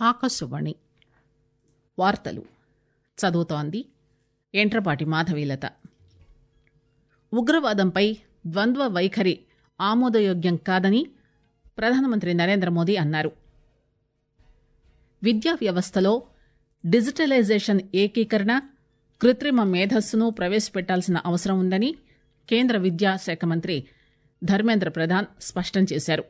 ఆకాశవాణి వార్తలు చదువుతోంది ఎంట్రపాటి మాధవీలత ఉగ్రవాదంపై ద్వంద్వ వైఖరి ఆమోదయోగ్యం కాదని ప్రధానమంత్రి నరేంద్ర మోదీ అన్నారు విద్యా వ్యవస్థలో డిజిటలైజేషన్ ఏకీకరణ కృత్రిమ మేధస్సును ప్రవేశపెట్టాల్సిన అవసరం ఉందని కేంద్ర విద్యాశాఖ మంత్రి ధర్మేంద్ర ప్రధాన్ స్పష్టం చేశారు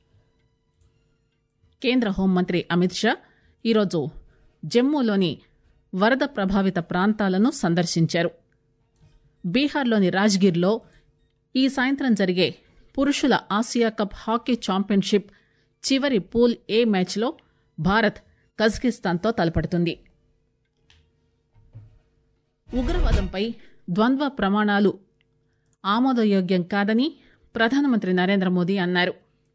కేంద్ర హోంమంత్రి అమిత్ షా ఈరోజు జమ్మూలోని వరద ప్రభావిత ప్రాంతాలను సందర్శించారు బీహార్లోని రాజ్గిర్లో ఈ సాయంత్రం జరిగే పురుషుల ఆసియా కప్ హాకీ ఛాంపియన్షిప్ చివరి పూల్ ఏ మ్యాచ్లో భారత్ కజకిస్తాన్తో తలపడుతుంది ఉగ్రవాదంపై ద్వంద్వ ప్రమాణాలు ఆమోదయోగ్యం కాదని ప్రధానమంత్రి నరేంద్ర మోదీ అన్నారు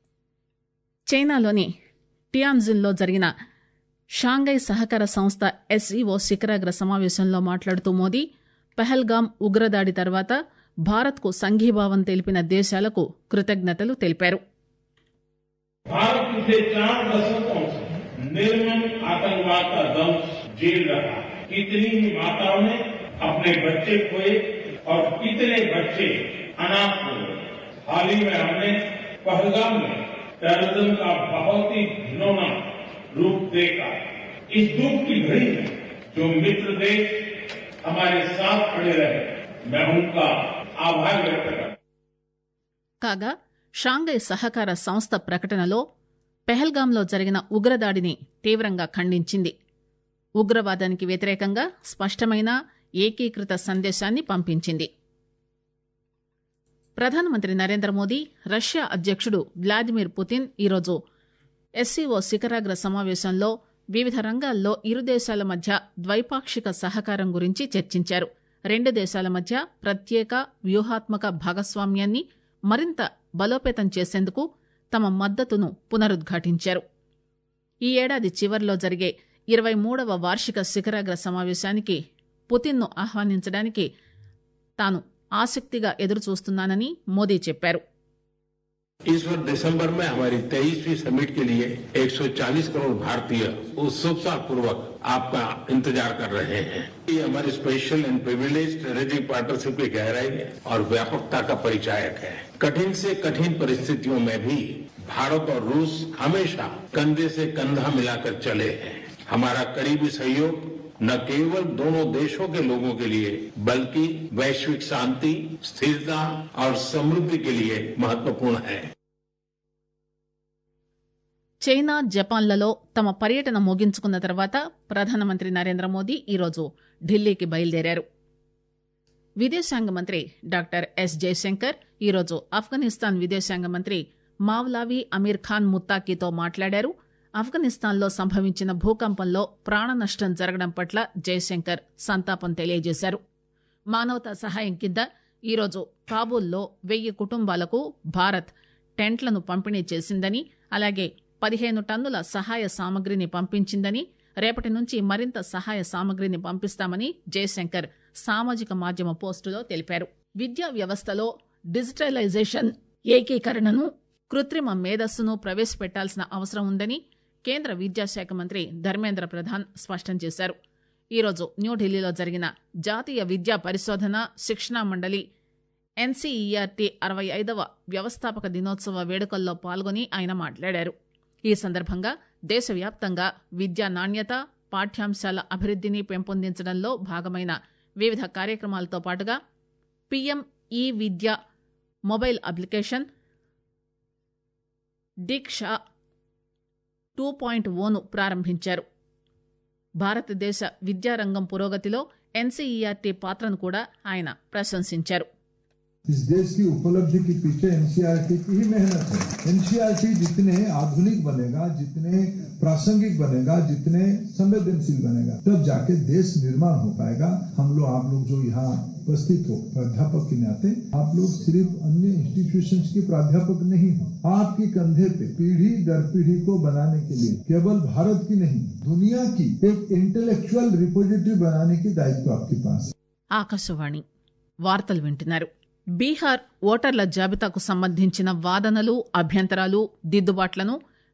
చైనాలోని టియాన్జిన్లో జరిగిన షాంఘై సహకార సంస్థ ఎస్ఈఓ శిఖరాగ్ర సమావేశంలో మాట్లాడుతూ మోదీ పహల్గాం ఉగ్రదాడి తర్వాత భారత్కు సంఘీభావం తెలిపిన దేశాలకు కృతజ్ఞతలు తెలిపారు भारत पिछले चार दशकों से निर्मम आतंकवाद का दंश झेल रहा है कितनी ही माताओं ने अपने बच्चे खोए और कितने बच्चे अनाथ हुए हाल ही में हमने पहलगाम में टेररिज्म का बहुत ही घिनौना रूप देखा इस दुख की घड़ी में जो मित्र देश हमारे साथ खड़े रहे मैं उनका आभार व्यक्त करता हूं కాగా షాంఘై సహకార సంస్థ ప్రకటనలో పెహల్గాంలో జరిగిన ఉగ్రదాడిని తీవ్రంగా ఖండించింది ఉగ్రవాదానికి వ్యతిరేకంగా స్పష్టమైన ఏకీకృత సందేశాన్ని పంపించింది ప్రధానమంత్రి నరేంద్ర మోదీ రష్యా అధ్యక్షుడు వ్లాదిమిర్ పుతిన్ ఈరోజు ఎస్సీఓ శిఖరాగ్ర సమావేశంలో వివిధ రంగాల్లో ఇరు దేశాల మధ్య ద్వైపాక్షిక సహకారం గురించి చర్చించారు రెండు దేశాల మధ్య ప్రత్యేక వ్యూహాత్మక భాగస్వామ్యాన్ని మరింత బలోపేతం చేసేందుకు తమ మద్దతును పునరుద్ఘాటించారు ఈ ఏడాది చివర్లో జరిగే ఇరవై మూడవ వార్షిక శిఖరాగ్ర సమావేశానికి పుతిన్ను ఆహ్వానించడానికి తాను ఆసక్తిగా ఎదురుచూస్తున్నానని మోదీ చెప్పారు इस वर्ष दिसंबर में हमारी तेईसवीं समिट के लिए 140 करोड़ भारतीय उत्सुकता पूर्वक आपका इंतजार कर रहे हैं ये हमारी special and privilege strategic partnership की गहराई और व्यापकता का परिचायक है कठिन से कठिन परिस्थितियों में भी भारत और रूस हमेशा कंधे से कंधा मिलाकर चले हैं हमारा करीबी सहयोग न केवल दोनों देशों के लोगों के लिए बल्कि वैश्विक शांति स्थिरता और समृद्धि के लिए महत्वपूर्ण है చైనా జపాన్లలో తమ పర్యటన ముగించుకున్న తర్వాత ప్రధానమంత్రి నరేంద్ర మోదీ ఈరోజు ఢిల్లీకి బయలుదేరారు విదేశాంగ మంత్రి డాక్టర్ ఎస్ జయశంకర్ ఈరోజు ఆఫ్ఘనిస్తాన్ విదేశాంగ మంత్రి మావ్లావి అమీర్ ఖాన్ ముత్తాకీతో మాట్లాడారు ఆఫ్ఘనిస్తాన్లో సంభవించిన భూకంపంలో ప్రాణ నష్టం జరగడం పట్ల జయశంకర్ సంతాపం తెలియజేశారు మానవతా సహాయం కింద ఈరోజు కాబూల్లో వెయ్యి కుటుంబాలకు భారత్ టెంట్లను పంపిణీ చేసిందని అలాగే పదిహేను టన్నుల సహాయ సామగ్రిని పంపించిందని రేపటి నుంచి మరింత సహాయ సామగ్రిని పంపిస్తామని జయశంకర్ సామాజిక మాధ్యమ పోస్టులో తెలిపారు విద్యా వ్యవస్థలో డిజిటలైజేషన్ ఏకీకరణను కృత్రిమ మేధస్సును ప్రవేశపెట్టాల్సిన అవసరం ఉందని కేంద్ర విద్యాశాఖ మంత్రి ధర్మేంద్ర ప్రధాన్ స్పష్టం చేశారు ఈరోజు న్యూఢిల్లీలో జరిగిన జాతీయ విద్యా పరిశోధన శిక్షణా మండలి ఎన్సీఈఆర్టీ అరవై ఐదవ వ్యవస్థాపక దినోత్సవ వేడుకల్లో పాల్గొని ఆయన మాట్లాడారు ఈ సందర్భంగా దేశవ్యాప్తంగా విద్యా నాణ్యత పాఠ్యాంశాల అభివృద్ధిని పెంపొందించడంలో భాగమైన వివిధ కార్యక్రమాలతో పాటుగా PM E Vidya mobile application Diksha two point ఓను ప్రారంభించారు భారతదేశ విద్యారంగం పురోగతిలో ఎన్సీఈఆర్టీ పాత్రను కూడా ఆయన ప్రశంసించారు इस देश की उपलब्धि के पीछे एनसीआरटी की ही मेहनत है एनसीआरटी जितने आधुनिक बनेगा जितने प्रासंगिक बनेगा जितने संवेदनशील बनेगा तब जाके देश निर्माण हो पाएगा हम लोग आप लोग जो यहाँ उपस्थित हो प्राध्यापक के नाते आप लोग सिर्फ अन्य इंस्टीट्यूशंस के प्राध्यापक नहीं हो आपके कंधे पे पीढ़ी दर पीढ़ी को बनाने के लिए केवल भारत की नहीं दुनिया की एक इंटेलेक्चुअल रिपोजिटरी बनाने की दायित्व आपके पास है ఆకాశవాణి వార్తలు వింటున్నారు బీహార్ ఓటర్ల జాబితాకు సంబంధించిన వాదనలు అభ్యంతరాలు దిద్దుబాట్లను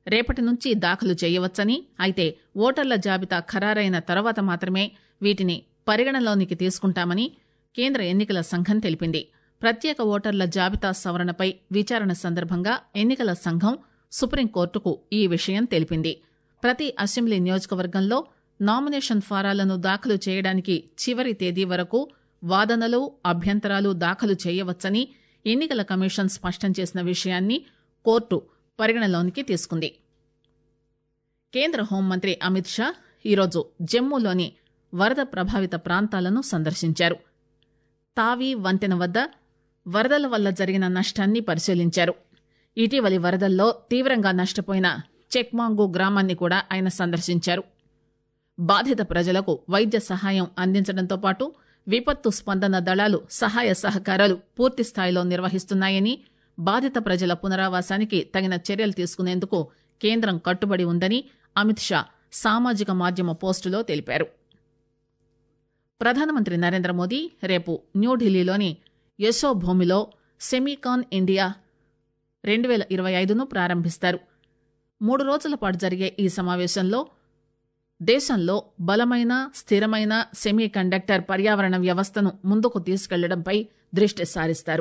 రేపటి నుంచి దాఖలు చేయవచ్చని అయితే ఓటర్ల జాబితా ఖరారైన తర్వాత మాత్రమే వీటిని పరిగణలోనికి తీసుకుంటామని కేంద్ర ఎన్నికల సంఘం తెలిపింది ప్రత్యేక ఓటర్ల జాబితా సవరణపై విచారణ సందర్భంగా ఎన్నికల సంఘం సుప్రీంకోర్టుకు ఈ విషయం తెలిపింది ప్రతి అసెంబ్లీ నియోజకవర్గంలో నామినేషన్ ఫారాలను దాఖలు చేయడానికి చివరి తేదీ వరకు వాదనలు అభ్యంతరాలు దాఖలు చేయవచ్చని ఎన్నికల కమిషన్ స్పష్టం చేసిన విషయాన్ని కోర్టు పరిగణలోనికి తీసుకుంది కేంద్ర హోంమంత్రి అమిత్ షా ఈరోజు జమ్మూలోని వరద ప్రభావిత ప్రాంతాలను సందర్శించారు తావి వంతెన వద్ద వరదల వల్ల జరిగిన నష్టాన్ని పరిశీలించారు ఇటీవలి వరదల్లో తీవ్రంగా నష్టపోయిన చెక్మాంగు గ్రామాన్ని కూడా ఆయన సందర్శించారు బాధిత ప్రజలకు వైద్య సహాయం అందించడంతో పాటు విపత్తు స్పందన దళాలు సహాయ సహకారాలు పూర్తి స్థాయిలో నిర్వహిస్తున్నాయని బాధిత ప్రజల పునరావాసానికి తగిన చర్యలు తీసుకునేందుకు కేంద్రం కట్టుబడి ఉందని అమిత్ షా సామాజిక మాధ్యమ పోస్టులో తెలిపారు ప్రధానమంత్రి నరేంద్ర మోదీ రేపు న్యూఢిల్లీలోని యశోభూమిలో సెమీకాన్ ఇండియా రెండు వేల ఇరవై ఐదును ప్రారంభిస్తారు మూడు రోజుల పాటు జరిగే ఈ సమావేశంలో దేశంలో బలమైన స్థిరమైన సెమీ కండక్టర్ పర్యావరణ వ్యవస్థను ముందుకు తీసుకెళ్లడంపై దృష్టి సారిస్తారు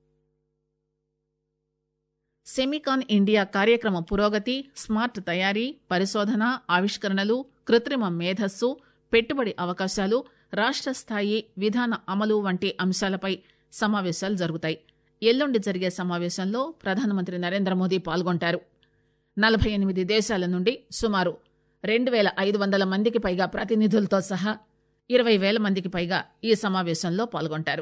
సెమీకాన్ ఇండియా కార్యక్రమ పురోగతి స్మార్ట్ తయారీ పరిశోధన ఆవిష్కరణలు కృత్రిమ మేధస్సు పెట్టుబడి అవకాశాలు రాష్ట్ర స్థాయి విధాన అమలు వంటి అంశాలపై సమావేశాలు జరుగుతాయి ఎల్లుండి జరిగే సమావేశంలో ప్రధానమంత్రి నరేంద్ర మోదీ పాల్గొంటారు నలభై ఎనిమిది దేశాల నుండి సుమారు రెండు వేల ఐదు వందల మందికి పైగా ప్రతినిధులతో సహా ఇరవై వేల మందికి పైగా ఈ సమావేశంలో పాల్గొంటారు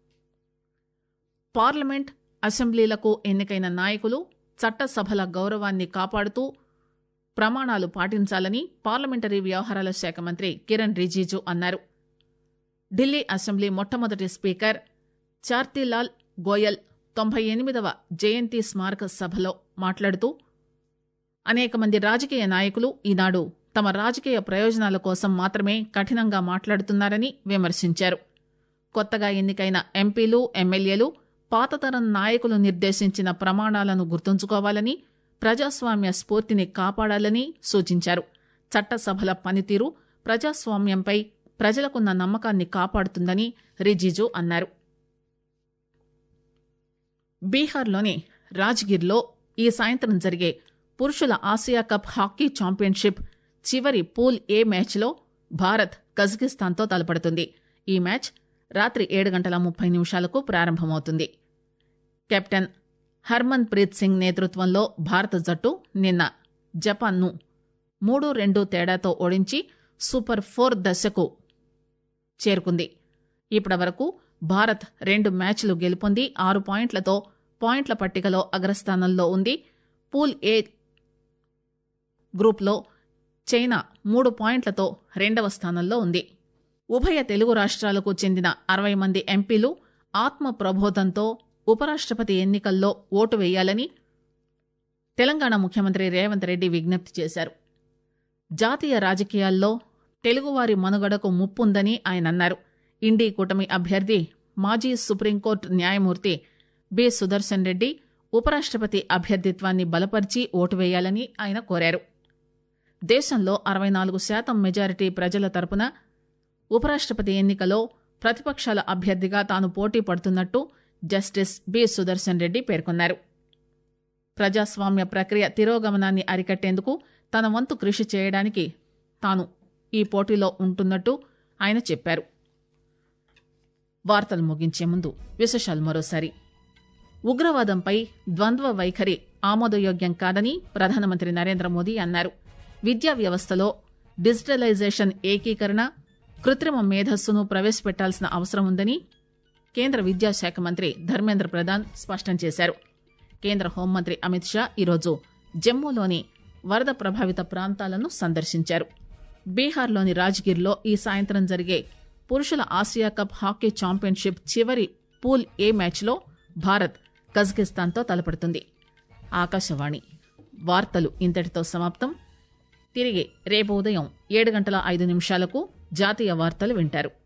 పార్లమెంట్ అసెంబ్లీలకు ఎన్నికైన నాయకులు చట్టసభల గౌరవాన్ని కాపాడుతూ ప్రమాణాలు పాటించాలని పార్లమెంటరీ వ్యవహారాల శాఖ మంత్రి కిరణ్ రిజిజు అన్నారు ఢిల్లీ అసెంబ్లీ మొట్టమొదటి స్పీకర్ చార్తీలాల్ గోయల్ తొంభై ఎనిమిదవ జయంతి స్మారక సభలో మాట్లాడుతూ అనేక మంది రాజకీయ నాయకులు ఈనాడు తమ రాజకీయ ప్రయోజనాల కోసం మాత్రమే కఠినంగా మాట్లాడుతున్నారని విమర్శించారు కొత్తగా ఎన్నికైన ఎంపీలు ఎమ్మెల్యేలు పాతతరం నాయకులు నిర్దేశించిన ప్రమాణాలను గుర్తుంచుకోవాలని ప్రజాస్వామ్య స్ఫూర్తిని కాపాడాలని సూచించారు చట్టసభల పనితీరు ప్రజాస్వామ్యంపై ప్రజలకున్న నమ్మకాన్ని కాపాడుతుందని రిజిజు అన్నారు బీహార్లోని రాజ్గిర్లో ఈ సాయంత్రం జరిగే పురుషుల ఆసియా కప్ హాకీ ఛాంపియన్షిప్ చివరి పూల్ ఏ మ్యాచ్లో భారత్ కజకిస్తాన్తో తలపడుతుంది ఈ మ్యాచ్ రాత్రి ఏడు గంటల ముప్పై నిమిషాలకు ప్రారంభమవుతుంది కెప్టెన్ హర్మన్ ప్రీత్ సింగ్ నేతృత్వంలో భారత జట్టు నిన్న జపాన్ను మూడు రెండు తేడాతో ఓడించి సూపర్ ఫోర్ దశకు చేరుకుంది ఇప్పటి వరకు భారత్ రెండు మ్యాచ్లు గెలుపొంది ఆరు పాయింట్లతో పాయింట్ల పట్టికలో అగ్రస్థానంలో ఉంది పూల్ ఏ గ్రూప్లో చైనా మూడు పాయింట్లతో రెండవ స్థానంలో ఉంది ఉభయ తెలుగు రాష్ట్రాలకు చెందిన అరవై మంది ఎంపీలు ఆత్మ ప్రబోధంతో ఉపరాష్ట్రపతి ఎన్నికల్లో ఓటు వేయాలని తెలంగాణ ముఖ్యమంత్రి రేవంత్ రెడ్డి విజ్ఞప్తి చేశారు జాతీయ రాజకీయాల్లో తెలుగువారి మనుగడకు ముప్పుందని ఆయన అన్నారు ఇండీ కూటమి అభ్యర్థి మాజీ సుప్రీంకోర్టు న్యాయమూర్తి బి సుదర్శన్ రెడ్డి ఉపరాష్ట్రపతి అభ్యర్థిత్వాన్ని బలపరిచి ఓటు వేయాలని ఆయన కోరారు దేశంలో అరవై నాలుగు శాతం మెజారిటీ ప్రజల తరపున ఉపరాష్ట్రపతి ఎన్నికలో ప్రతిపక్షాల అభ్యర్థిగా తాను పోటీ పడుతున్నట్టు జస్టిస్ బి సుదర్శన్ రెడ్డి పేర్కొన్నారు ప్రజాస్వామ్య ప్రక్రియ తిరోగమనాన్ని అరికట్టేందుకు తన వంతు కృషి చేయడానికి తాను ఈ పోటీలో ఉంటున్నట్టు ఆయన చెప్పారు వార్తలు ముగించే ముందు విశేషాలు మరోసారి ఉగ్రవాదంపై ద్వంద్వ వైఖరి ఆమోదయోగ్యం కాదని ప్రధానమంత్రి నరేంద్ర మోదీ అన్నారు విద్యా వ్యవస్థలో డిజిటలైజేషన్ ఏకీకరణ కృత్రిమ మేధస్సును ప్రవేశపెట్టాల్సిన అవసరం ఉందని కేంద్ర విద్యాశాఖ మంత్రి ధర్మేంద్ర ప్రధాన్ స్పష్టం చేశారు కేంద్ర హోంమంత్రి అమిత్ షా ఈరోజు జమ్మూలోని వరద ప్రభావిత ప్రాంతాలను సందర్శించారు బీహార్లోని రాజ్గిర్లో ఈ సాయంత్రం జరిగే పురుషుల ఆసియా కప్ హాకీ ఛాంపియన్షిప్ చివరి పూల్ ఏ మ్యాచ్లో భారత్ కజకిస్తాన్తో తలపడుతుంది ఆకాశవాణి వార్తలు ఇంతటితో సమాప్తం తిరిగి రేపు ఉదయం ఏడు గంటల ఐదు నిమిషాలకు జాతీయ వార్తలు వింటారు